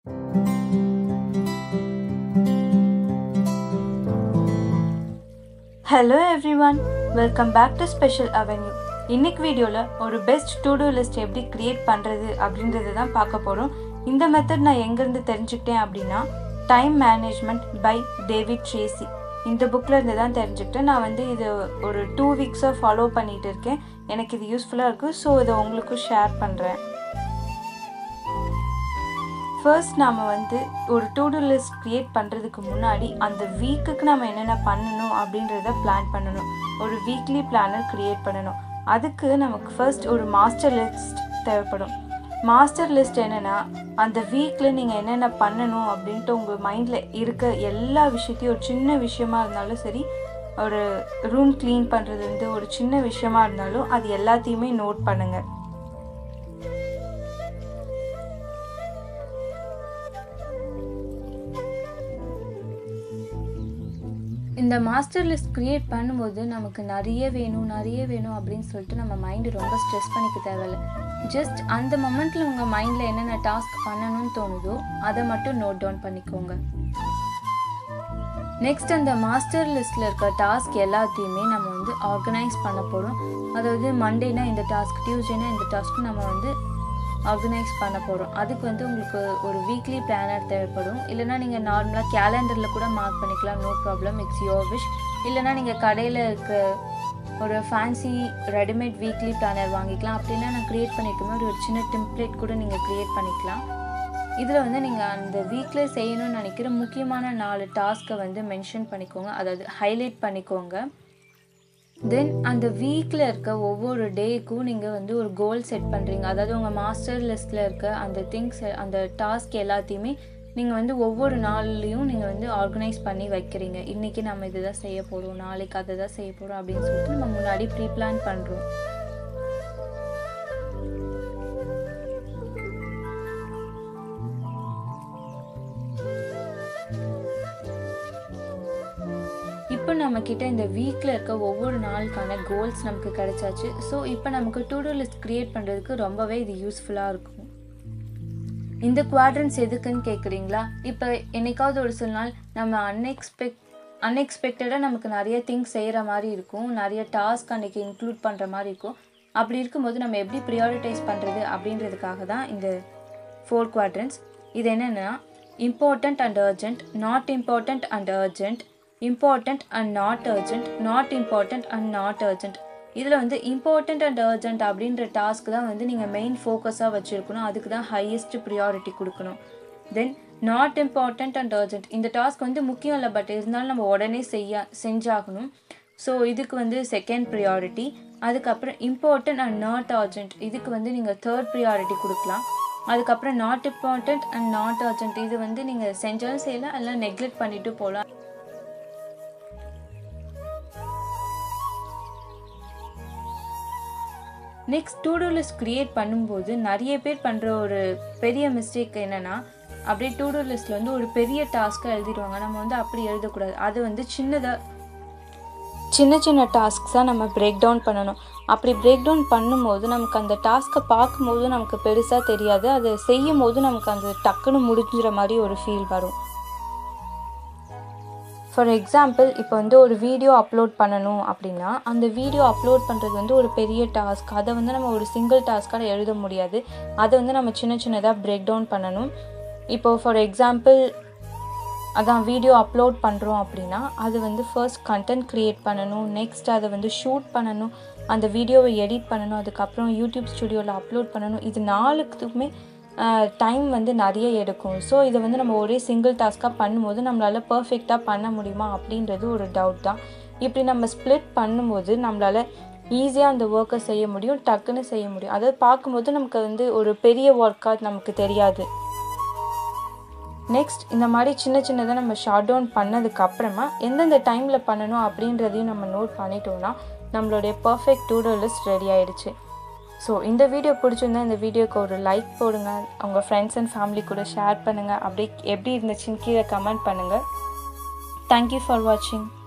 hello everyone welcome back to special avenue இன்னைக்கு வீடியோவில் ஒரு பெஸ்ட் டு டூ லிஸ்ட் எப்படி க்ரியேட் பண்ணுறது அப்படின்றது தான் பார்க்க போகிறோம் இந்த மெத்தட் நான் எங்கேருந்து தெரிஞ்சுக்கிட்டேன் அப்படின்னா time management by David Tracy இந்த புக்கில் இருந்து தான் தெரிஞ்சுக்கிட்டேன் நான் வந்து இது ஒரு டூ வீக்ஸாக ஃபாலோ பண்ணிகிட்டு இருக்கேன் எனக்கு இது யூஸ்ஃபுல்லாக இருக்குது ஸோ இதை உங்களுக்கும் ஷேர் பண்ணுறேன் ஃபர்ஸ்ட் நாம் வந்து ஒரு டு டூ லிஸ்ட் க்ரியேட் பண்ணுறதுக்கு முன்னாடி அந்த வீக்குக்கு நம்ம என்னென்ன பண்ணணும் அப்படின்றத பிளான் பண்ணணும் ஒரு வீக்லி பிளானர் க்ரியேட் பண்ணணும் அதுக்கு நமக்கு ஃபர்ஸ்ட் ஒரு மாஸ்டர் லிஸ்ட் தேவைப்படும் மாஸ்டர் லிஸ்ட் என்னென்னா அந்த வீக்கில் நீங்கள் என்னென்ன பண்ணணும் அப்படின்ட்டு உங்கள் மைண்டில் இருக்க எல்லா விஷயத்தையும் ஒரு சின்ன விஷயமா இருந்தாலும் சரி ஒரு ரூம் க்ளீன் பண்ணுறதுலேருந்து ஒரு சின்ன விஷயமா இருந்தாலும் அது எல்லாத்தையுமே நோட் பண்ணுங்கள் இந்த மாஸ்டர் லிஸ்ட் க்ரியேட் பண்ணும்போது நமக்கு நிறைய வேணும் நிறைய வேணும் அப்படின்னு சொல்லிட்டு நம்ம மைண்டு ரொம்ப ஸ்ட்ரெஸ் பண்ணிக்க தேவையில்ல ஜஸ்ட் அந்த மொமெண்ட்டில் உங்கள் மைண்டில் என்னென்ன டாஸ்க் பண்ணணும்னு தோணுதோ அதை மட்டும் நோட் டவுன் பண்ணிக்கோங்க நெக்ஸ்ட் அந்த மாஸ்டர் லிஸ்ட்டில் இருக்க டாஸ்க் எல்லாத்தையுமே நம்ம வந்து ஆர்கனைஸ் பண்ண போகிறோம் அதாவது மண்டேனா இந்த டாஸ்க் டியூஸ்டேனா இந்த டாஸ்க்கு நம்ம வந்து ஆர்கனைஸ் பண்ண போகிறோம் அதுக்கு வந்து உங்களுக்கு ஒரு வீக்லி பிளானர் தேவைப்படும் இல்லைனா நீங்கள் நார்மலாக கேலண்டரில் கூட மார்க் பண்ணிக்கலாம் no problem it's your wish இல்லைனா நீங்கள் கடையில் இருக்க ஒரு ஃபேன்சி ரெடிமேட் வீக்லி பிளானர் வாங்கிக்கலாம் அப்படின்னா நான் க்ரியேட் பண்ணியிருக்க மாதிரி ஒரு சின்ன டெம்ப்ளேட் கூட நீங்கள் க்ரியேட் பண்ணிக்கலாம் இதில் வந்து நீங்கள் அந்த வீக்கில் செய்யணும்னு நினைக்கிற முக்கியமான நாலு டாஸ்க்கை வந்து மென்ஷன் பண்ணிக்கோங்க அதாவது ஹைலைட் பண்ணிக்கோங்க தென் அந்த வீக்கில் இருக்க ஒவ்வொரு டேக்கும் நீங்கள் வந்து ஒரு கோல் செட் பண்ணுறீங்க அதாவது உங்கள் மாஸ்டர் லிஸ்ட்டில் இருக்க அந்த திங்ஸ் அந்த டாஸ்க் எல்லாத்தையுமே நீங்கள் வந்து ஒவ்வொரு நாள்லேயும் நீங்கள் வந்து ஆர்கனைஸ் பண்ணி வைக்கிறீங்க இன்றைக்கி நம்ம இது தான் செய்ய போகிறோம் நாளைக்கு அதை தான் செய்ய போகிறோம் அப்படின்னு சொல்லிட்டு நம்ம முன்னாடி ப்ரீ பிளான் பண்ணுறோம் இப்போ நம்மக்கிட்ட இந்த வீக்கில் இருக்க ஒவ்வொரு நாளுக்கான கோல்ஸ் நமக்கு கிடைச்சாச்சு ஸோ இப்போ நமக்கு டு டூ லிஸ்ட் க்ரியேட் பண்ணுறதுக்கு ரொம்பவே இது யூஸ்ஃபுல்லாக இருக்கும் இந்த குவாட்ரன்ஸ் எதுக்குன்னு கேட்குறீங்களா இப்போ என்னைக்காவது ஒரு சில நாள் நம்ம அன்எக்ஸ்பெக்ட் அன்எக்ஸ்பெக்டடாக நமக்கு நிறைய திங்ஸ் செய்கிற மாதிரி இருக்கும் நிறைய டாஸ்க் அன்றைக்கி இன்க்ளூட் பண்ணுற மாதிரி இருக்கும் அப்படி இருக்கும்போது நம்ம எப்படி ப்ரியாரிட்டைஸ் பண்ணுறது அப்படின்றதுக்காக தான் இந்த ஃபோர் குவாட்ரன்ஸ் இது என்னென்னா important and urgent not important and urgent important and not urgent not important and not urgent இதில் வந்து இம்பார்ட்டண்ட் அண்ட் அர்ஜென்ட் அப்படின்ற டாஸ்க் தான் வந்து நீங்கள் மெயின் ஃபோக்கஸாக வச்சுருக்கணும் அதுக்கு தான் ஹையஸ்ட் ப்ரியாரிட்டி கொடுக்கணும் then not important and urgent இந்த டாஸ்க் வந்து முக்கியம் இல்லை பட் இருந்தாலும் நம்ம உடனே செய்ய செஞ்சாகணும் ஸோ இதுக்கு வந்து செகண்ட் ப்ரியாரிட்டி அதுக்கப்புறம் இம்பார்ட்டன்ட் அண்ட் நாட் அர்ஜென்ட் இதுக்கு வந்து நீங்கள் தேர்ட் ப்ரியாரிட்டி கொடுக்கலாம் அதுக்கப்புறம் not important and not urgent இது வந்து நீங்கள் செஞ்சாலும் செய்யலாம் எல்லாம் நெக்லெக்ட் பண்ணிட்டு போகலாம் next to do list create பண்ணும்போது நிறைய பேர் பண்ணுற ஒரு பெரிய மிஸ்டேக் என்னென்னா அப்படியே டூ டூ லிஸ்ட்டில் வந்து ஒரு பெரிய டாஸ்க்காக எழுதிடுவாங்க நம்ம வந்து அப்படி எழுதக்கூடாது அது வந்து சின்னதாக சின்ன சின்ன டாஸ்க்ஸாக நம்ம பிரேக் டவுன் பண்ணணும் அப்படி பிரேக் டவுன் பண்ணும்போது நமக்கு அந்த டாஸ்க்கை பார்க்கும்போது நமக்கு பெருசாக தெரியாது அதை செய்யும் போது நமக்கு அந்த டக்குன்னு முடிஞ்சிற மாதிரி ஒரு ஃபீல் வரும் ஃபார் எக்ஸாம்பிள் இப்போ வந்து ஒரு வீடியோ அப்லோட் பண்ணணும் அப்படின்னா அந்த வீடியோ அப்லோட் பண்ணுறது வந்து ஒரு பெரிய டாஸ்க் அதை வந்து நம்ம ஒரு சிங்கிள் டாஸ்க்காக எழுத முடியாது அதை வந்து நம்ம சின்ன சின்னதாக பிரேக் டவுன் பண்ணணும் இப்போது ஃபார் எக்ஸாம்பிள் அதான் வீடியோ அப்லோட் பண்ணுறோம் அப்படின்னா அது வந்து ஃபர்ஸ்ட் கண்டென்ட் க்ரியேட் பண்ணணும் நெக்ஸ்ட் அதை வந்து ஷூட் பண்ணணும் அந்த வீடியோவை எடிட் பண்ணணும் அதுக்கப்புறம் யூடியூப் ஸ்டுடியோவில் அப்லோட் பண்ணணும் இது நாலுக்குமே டைம் வந்து நிறைய எடுக்கும் ஸோ இதை வந்து நம்ம ஒரே சிங்கிள் டாஸ்க்காக பண்ணும்போது நம்மளால் பர்ஃபெக்டாக பண்ண முடியுமா அப்படின்றது ஒரு டவுட் தான் இப்படி நம்ம ஸ்ப்ளிட் பண்ணும்போது நம்மளால் ஈஸியாக அந்த ஒர்க்கை செய்ய முடியும் டக்குன்னு செய்ய முடியும் அதாவது பார்க்கும்போது நமக்கு வந்து ஒரு பெரிய ஒர்க்காக நமக்கு தெரியாது நெக்ஸ்ட் இந்த மாதிரி சின்ன சின்னதாக நம்ம ஷார்ட் டவுன் பண்ணதுக்கு அப்புறமா எந்தெந்த டைமில் பண்ணணும் அப்படின்றதையும் நம்ம நோட் பண்ணிட்டோம்னா நம்மளுடைய பர்ஃபெக்ட் டூடோ லிஸ்ட் ரெடி ஆயிடுச்சு ஸோ இந்த வீடியோ பிடிச்சிருந்தா இந்த வீடியோக்கு ஒரு லைக் போடுங்க உங்கள் ஃப்ரெண்ட்ஸ் அண்ட் ஃபேமிலி கூட ஷேர் பண்ணுங்கள் அப்படி எப்படி இருந்துச்சுன்னு கீழே கமெண்ட் பண்ணுங்கள் தேங்க்யூ ஃபார் வாட்சிங்